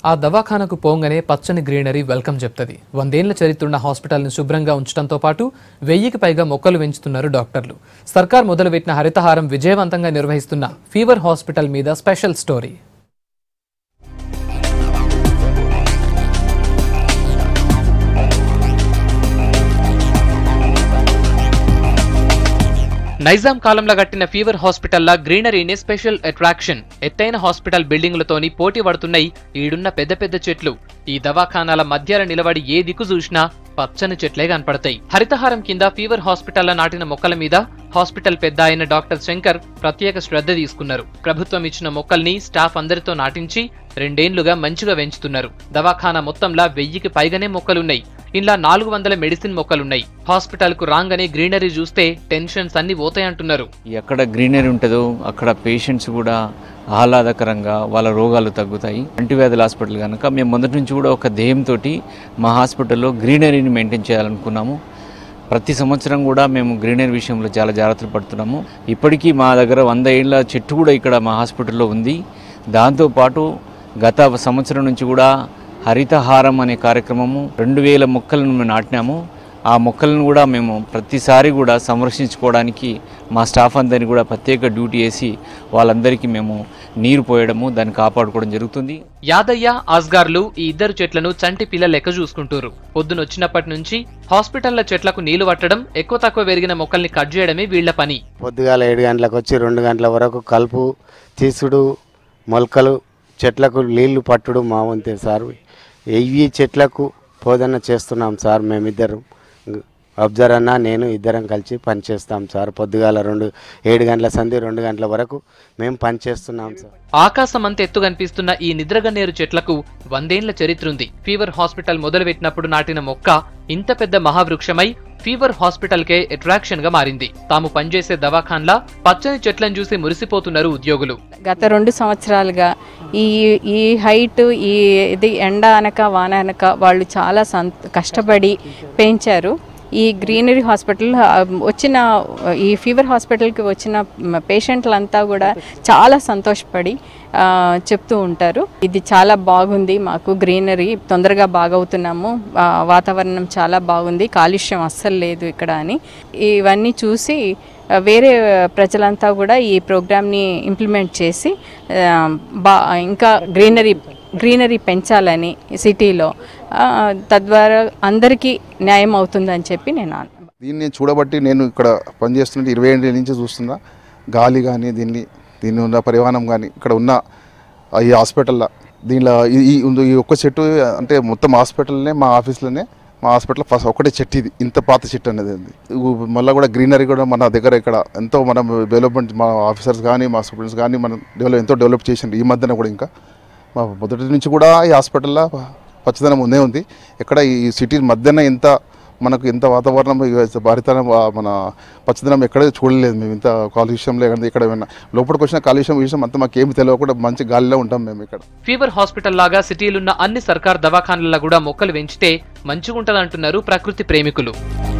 ఆ దవాఖానకు పోంగనే పచ్చని greenery welcome చెప్తుంది వందేళ్ల చరిత్రున్న హాస్పిటల్ని శుభ్రంగా ఉంచడంతో పాటు వెయ్యికి పైగా మొక్కలు పెంచుతున్నారు డాక్టర్లు సర్కార్ మొదలుపెట్టిన హరితహారం విజయవంతంగా నిర్వహిస్తున్న ఫీవర్ హాస్పిటల్ మీద స్పెషల్ స్టోరీ నైజాం కాలంలో కట్టిన ఫీవర్ హాస్పిటల్లా గ్రీనరీని స్పెషల్ అట్రాక్షన్ ఎత్తైన హాస్పిటల్ బిల్డింగులతోని పోటీ పడుతున్నాయి ఈడున్న పెద్ద పెద్ద చెట్లు ఈ దవాఖానాల మధ్యలో నిలబడి ఏ దిక్కు చూసినా పచ్చని చెట్లే కనపడతాయి హరితహారం కింద ఫీవర్ హాస్పిటల్లో నాటిన మొక్కల మీద హాస్పిటల్ పెద్ద అయిన డాక్టర్ శంకర్ ప్రత్యేక శ్రద్ధ తీసుకున్నారు ప్రభుత్వం ఇచ్చిన మొక్కల్ని స్టాఫ్ అందరితో నాటించి రెండేండ్లుగా మంచిగా పెంచుతున్నారు దవాఖానా మొత్తంలా వెయ్యికి పైగానే మొక్కలున్నాయి ఇలా నాలుగు వందల మెడిసిన్ మొక్కలున్నాయి హాస్పిటల్ కు రాగానే గ్రీనరీ చూస్తే టెన్షన్స్ అన్ని పోతాయంటున్నారు ఎక్కడ గ్రీనరీ ఉంటుందో అక్కడ పేషెంట్స్ కూడా ఆహ్లాదకరంగా వాళ్ళ రోగాలు తగ్గుతాయి అంటువ్యాధుల హాస్పిటల్ కనుక మేము మొదటి నుంచి కూడా ఒక ధ్యేయంతో మా హాస్పిటల్లో గ్రీనరీని మెయింటైన్ చేయాలనుకున్నాము ప్రతి సంవత్సరం కూడా మేము గ్రీనరీ విషయంలో చాలా జాగ్రత్తలు పడుతున్నాము ఇప్పటికీ మా దగ్గర వంద ఏళ్ళ చెట్టు కూడా ఇక్కడ మా హాస్పిటల్లో ఉంది దాంతోపాటు గత సంవత్సరం నుంచి కూడా హరితహారం అనే కార్యక్రమము రెండు వేల మొక్కలను మేము నాటినాము ఆ మొక్కలను కూడా మేము ప్రతిసారి కూడా సంరక్షించుకోవడానికి మా స్టాఫ్ అందరినీ కూడా ప్రత్యేక డ్యూటీ వేసి వాళ్ళందరికీ మేము నీరు పోయడము దాన్ని కాపాడుకోవడం జరుగుతుంది యాదయ్య ఆస్గార్లు ఈ ఇద్దరు చెట్లను చంటి పిల్ల లెక్క చూసుకుంటారు పొద్దునొచ్చినప్పటి నుంచి హాస్పిటల్ల చెట్లకు నీళ్లు పట్టడం ఎక్కువ తక్కువ పెరిగిన మొక్కల్ని కట్ చేయడమే వీళ్ల పని పొద్దుగాల ఏడు గంటలకు వచ్చి రెండు గంటల వరకు కలుపు తీసుడు మొలకలు చెట్లకు నీళ్లు పట్టుడు మా వంతే సార్ ఇవి చెట్లకు బోధన చేస్తున్నాం సార్ మేమిద్దరం అబ్జర్ అన్న నేను ఇద్దరం కలిసి పని చేస్తాం సార్ పొద్దుగాల రెండు ఏడు గంటల సంధి రెండు గంటల వరకు మేము పని చేస్తున్నాం సార్ ఆకాశం అంత ఎత్తు కనిపిస్తున్న ఈ నిద్రగన్నేరు చెట్లకు వందేండ్ల చరిత్ర ఉంది ఫీవర్ హాస్పిటల్ మొదలుపెట్టినప్పుడు నాటిన మొక్క ఇంత పెద్ద మహావృక్షమై ఫీవర్ హాస్పిటల్ కే అట్రాక్షన్ గా మారింది తాము పనిచేసే దవాఖాన్లా పచ్చని చెట్లను చూసి మురిసిపోతున్నారు ఉద్యోగులు గత రెండు సంవత్సరాలుగా ఈ ఈ హైట్ ఈ ఇది ఎండ అనక వాన అనక వాళ్ళు చాలా సంత కష్టపడి పెంచారు ఈ గ్రీనరీ హాస్పిటల్ ఆ, వచ్చిన ఈ ఫీవర్ హాస్పిటల్కి వచ్చిన పేషెంట్లంతా కూడా చాలా సంతోషపడి ఆ, చెప్తూ ఉంటారు ఇది చాలా బాగుంది మాకు గ్రీనరీ తొందరగా బాగవుతున్నాము ఆ, వాతావరణం చాలా బాగుంది కాలుష్యం అస్సలు లేదు ఇక్కడ అని ఇవన్నీ చూసి ఆ, వేరే ప్రజలంతా కూడా ఈ ప్రోగ్రామ్ని ఇంప్లిమెంట్ చేసి ఆ, బా ఇంకా గ్రీనరీ గ్రీనరీ పెంచాలని సిటీలో ఆ, తద్వారా అందరికీ న్యాయం అవుతుందని చెప్పి నేను అను- దీన్ని చూడబట్టి నేను ఇక్కడ పనిచేస్తున్న ఇరవై ఏళ్ళ నుంచి చూస్తున్నా గాలి కానీ దీన్ని దీని ఉన్న పరిమాణం కానీ ఇక్కడ ఉన్న ఆ ఈ హాస్పిటల్లో దీనిలో ఈ- ఈ ఉంది- ఈ ఒక్క చెట్టు అంటే మొత్తం హాస్పిటల్నే మా ఆఫీస్లోనే మా హాస్పిటల్ ఫస్ట్ ఒకటే చెట్టు ఇది ఇంత పాత చెట్టు అనేది ఉంది ఉ- మళ్ళీ కూడా గ్రీనరీ కూడా మన దగ్గర ఇక్కడ ఎంతో మనం డెవలప్మెంట్ మా ఆఫీసర్స్ కానీ మా స్టూడెంట్స్ కానీ మనం డెవలప్ ఎంతో డెవలప్ చేసిండ్రు ఈ మధ్యన కూడా ఇంకా మా మొదటి నుంచి కూడా ఈ హాస్పిటల్లో పచ్చదనం ఉందే ఉంది ఎక్కడ ఈ సిటీ మధ్యన ఎంత మనకు ఎంత వాతావరణం భారితనం మన పచ్చదనం ఎక్కడ చూడలేదు మేము ఇంత కాలుష్యం లేకుండా ఇక్కడ ఏమైనా లోపలికి వచ్చిన కాలుష్యం విషయం అంతా మాకేమి తెలియకుండా మంచి గాలిలో ఉంటాం మేము ఇక్కడ ఫీవర్ హాస్పిటల్ లాగా సిటీలున్న అన్ని సర్కార్ దవాఖాన్లలో కూడా మొక్కలు పెంచితే మంచిగుంటదంటున్నారు ప్రకృతి ప్రేమికులు